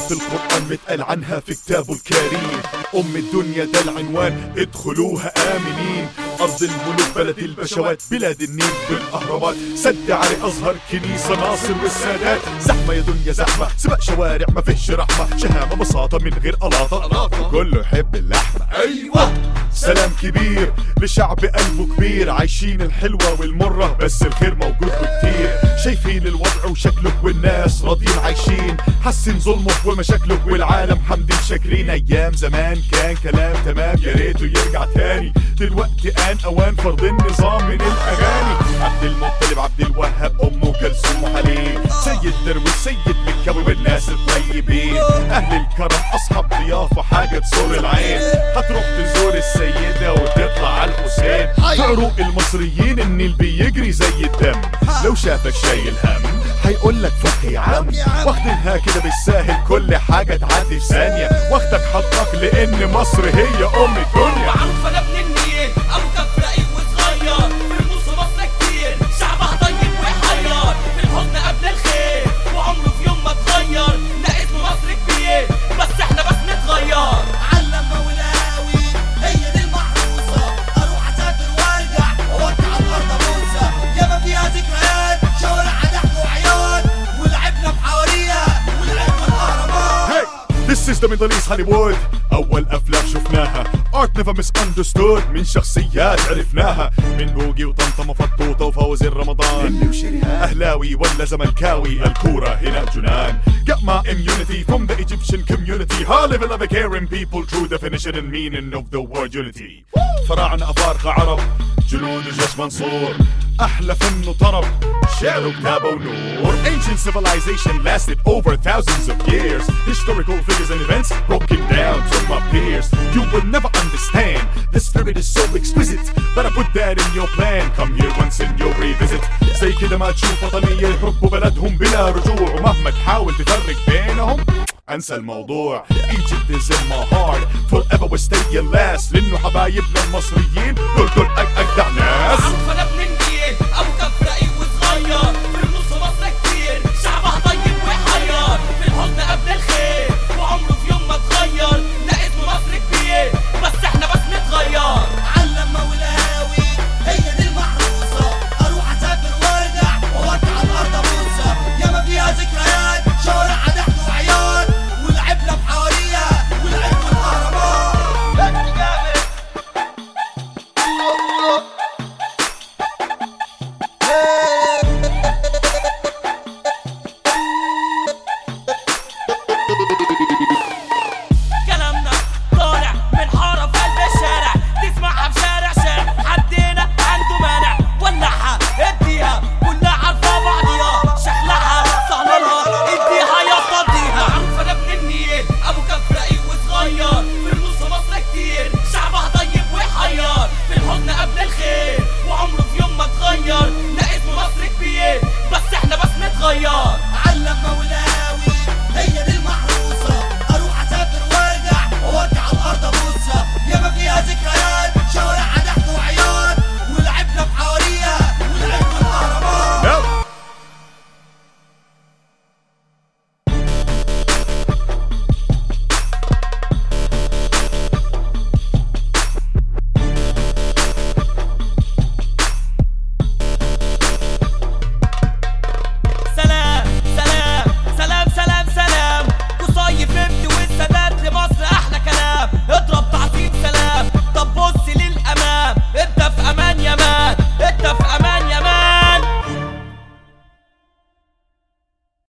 في القرآن متقال عنها في كتابه الكريم أم الدنيا ده العنوان ادخلوها آمنين أرض الملوك بلد البشوات بلاد النيل بالأهرامات سد علي أزهر كنيسة ناصر والسادات زحمة يا دنيا زحمة سباق شوارع ما فيش رحمة شهامة بساطة من غير قلاطة كله يحب اللحمة أيوة سلام كبير لشعب قلبه كبير عايشين الحلوة والمرة بس الخير موجود وكتير شايفين الوضع وشكله والناس راضيين عايشين حسن ظلمه ومشاكله والعالم حمدين شاكرين ايام زمان كان كلام تمام يا ريته يرجع تاني دلوقتي ان اوان فرض النظام من الاغاني عبد المطلب عبد الوهاب ام كلثوم وحليم سيد درويش سيد مكاوي والناس الطيبين اهل الكرم اصحاب ضيافه حاجه تسر العين هتروح تزور السيده وتطلع على الحسين في عروق المصريين النيل بيجري زي الدم لو شافك شايل هم هيقول لك فك يا عم واخدينها كده بالساهل كل حاجه تعدي في ثانيه واخدك حطك لان مصر هي ام الدنيا معروف انا ابن النيل ابو كف رقيق وصغير في النص مصر كتير شعبها طيب ويحير في الحزن قبل الخير وعمره في يوم ما اتغير لا اسم مصر كبير بس احنا بس نتغير علم مولاوي هي دي المحروسة اروح اسافر وارجع واودع على الارض موسى ياما فيها ذكريات شوارع ضحك وعياط ولعبنا في حواريها ولعبنا الاهرامات Hey, this is the Middle East Hollywood أول أفلام شفناها Art never misunderstood من شخصيات عرفناها من بوجي وطنطا مفطوطة وفوزي رمضان اللي وشريها أهلاوي ولا زملكاوي الكورة هنا جنان Got my immunity from the Egyptian community High level of a caring people True definition and meaning of the word unity فراعنة أفارقة عرب جنود جيش منصور أحلى فن وطرب شعر وكتابة ونور Ancient civilization lasted over thousands of years Historical figures and events broken down to my peers You will never understand The spirit is so exquisite But I put that in your plan Come here once and you'll revisit زي كده ما تشوف وطنية يحبوا بلدهم بلا رجوع ومهما تحاول تفرق بينهم انسى الموضوع Egypt is in my heart Forever will stay your last لانه حبايبنا المصريين دول دول أج- اجدع